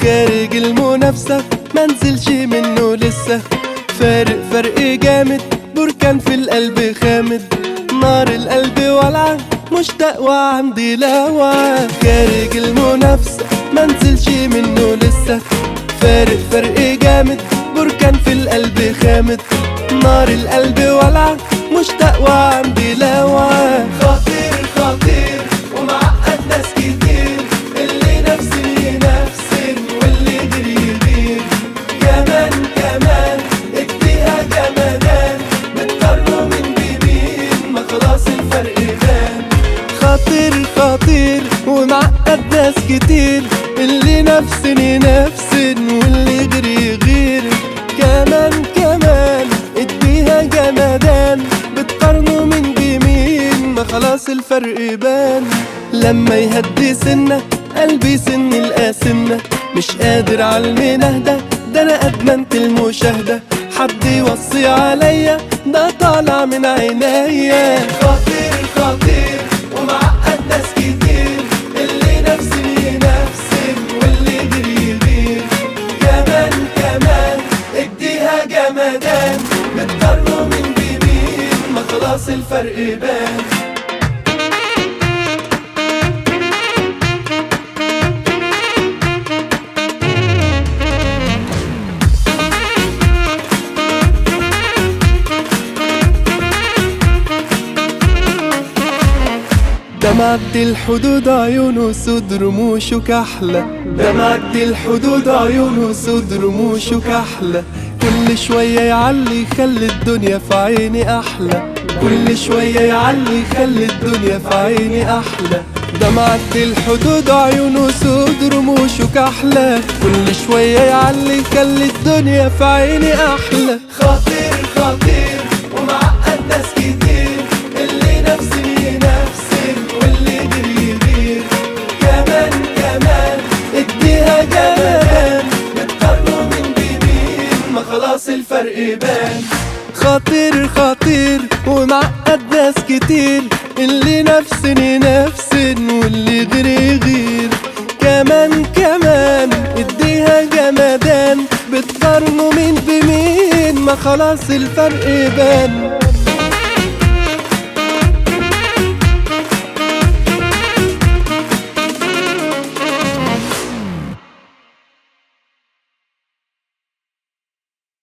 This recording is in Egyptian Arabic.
خارج المنافسة منزلش منه لسه فارق فرق جامد بركان في القلب خامد نار القلب ولعة مشتاق وعندي لوعة خارج المنافسة منزلش منه لسه فارق فرق جامد بركان في القلب خامد نار القلب ولعة مشتاق وعندي لوعة خطير خطير ومعقد ناس كتير اللي نفسي نفسي واللي غيري غير كمان كمان اديها جمدان بتقارنوا من بمين ما خلاص الفرق بان خطير خطير ومعقد ناس كتير اللي نفسني نفسن واللي غيري غير كمان كمان اديها جمدان بتقارنوا من بمين ما خلاص الفرق بان لما يهدي سنة قلبي سن القاسمة مش قادر على المنهدة ده انا ادمنت المشاهدة حد يوصي عليا ده طالع من عينيا خطير خطير ومعقد ناس كتير اللي نفسي نفسي واللي غيري غير كمان كمان اديها جمدان بتقارنوا من بمين ما خلاص الفرق بان ده معدي الحدود عيونه سود رموشه كحلة ده معدي الحدود عيونه سود رموشه كحلة كل شوية يعلي يخلي الدنيا في عيني أحلى كل شوية يعلي يخلي الدنيا في عيني أحلى ده معدي الحدود عيونه سود رموشه كحلة كل شوية يعلي يخلي الدنيا في عيني أحلى خطير خطير ومعقد ناس كتير اللي نفسي نفسي واللي غيري غير كمان كمان اديها جمال بتقارنوا من بمين ما خلاص الفرق بان خطير خطير ومعقد ناس كتير اللي نفسني نفسن واللي غيري غير كمان كمان اديها جمدان بتقارنوا مين بمين ما خلاص الفرق بان